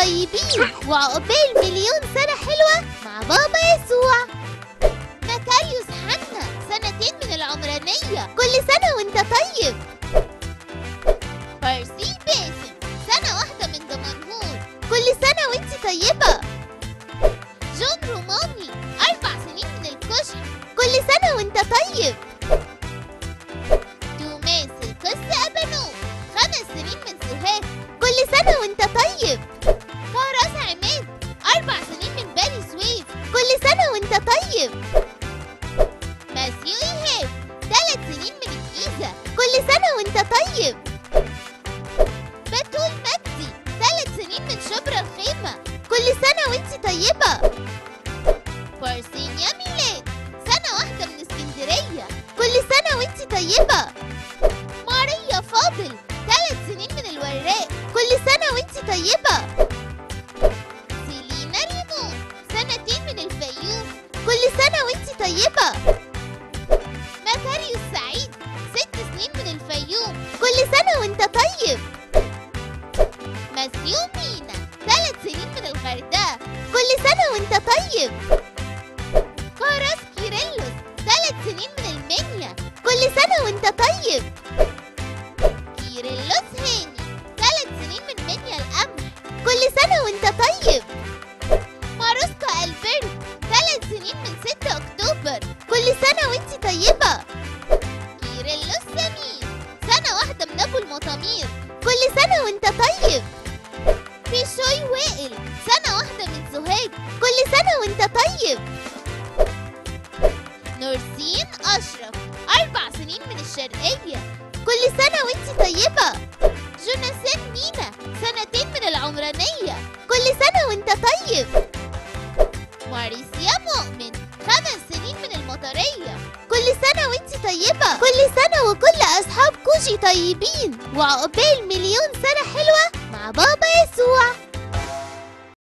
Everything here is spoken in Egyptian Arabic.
طيبين وعقبال مليون سنة حلوة مع بابا يسوع مكاريوس حنا سنتين من العمرانية كل سنة وانت طيب بارسي باسم سنة واحدة من دمنهور كل سنة وانت طيبة جون روماني أربع سنين من الكشح كل سنة وانت طيب توماس القس أبانوب خمس سنين من سوهاج كل سنة وانت طيب فراس عماد أربع سنين من بني سويف كل سنة وانت طيب ماسيو إيهاب ثلاث سنين من الجيزة كل سنة وانت طيب بتول مجدي ثلاث سنين من شبرا الخيمة كل سنة وانت طيبة بارسينيا ميلاد سنة واحدة من اسكندرية كل سنة وانت طيبة ماريا فاضل ثلاث سنين من الوراق كل سنة وانت طيبة سيلينا ريمون سنتين من الفيوم كل سنة وانت طيبة مكاريوس سعيد ست سنين من الفيوم كل سنة وانت طيب ماسيو مينا ثلاث سنين من الغردقة كل سنة وانت طيب كاراس كيريلوس ثلاث سنين من المنيا كل سنة وانت طيب كيريلوس هاني ثلاث سنين من منيا القمح كل سنة وانت طيب ماروسكا البرت ثلاث سنين من 6 اكتوبر كل سنة وانت طيبة كيريلوس سمير سنة واحدة من ابو المطامير كل سنة وانت طيب بيشوي وائل سنة واحدة من سوهاج كل سنة وانت طيب نورسين أشرف أربع سنين من الشرقية كل سنة وانت طيبة جوناثان مينا سنتين من العمرانية كل سنة وانت طيب ماريسيا مؤمن خمس سنين من المطرية كل سنة وانت طيبة كل سنة وكل أصحاب كوشي طيبين وعقبال مليون سنة حلوة مع بابا يسوع